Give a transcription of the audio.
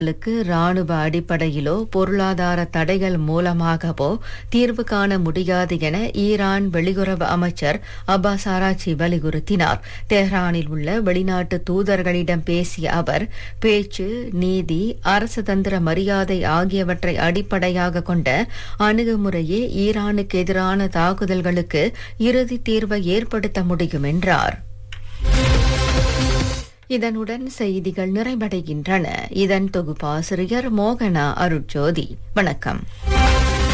ளுக்கு ராணுவ அடிப்படையிலோ பொருளாதார தடைகள் மூலமாகவோ தீர்வு காண முடியாது என ஈரான் வெளியுறவு அமைச்சர் அப்பாஸ் ஆராச்சி வலியுறுத்தினார் தெஹ்ரானில் உள்ள வெளிநாட்டு தூதர்களிடம் பேசிய அவர் பேச்சு நீதி அரசு தந்திர மரியாதை ஆகியவற்றை அடிப்படையாக கொண்ட அணுகுமுறையே ஈரானுக்கு எதிரான தாக்குதல்களுக்கு இறுதி தீர்வை ஏற்படுத்த முடியும் என்றார் இதனுடன் செய்திகள் நிறைவடைகின்றன இதன் தொகுப்பாசிரியர் மோகனா அருட்ஜோதி வணக்கம்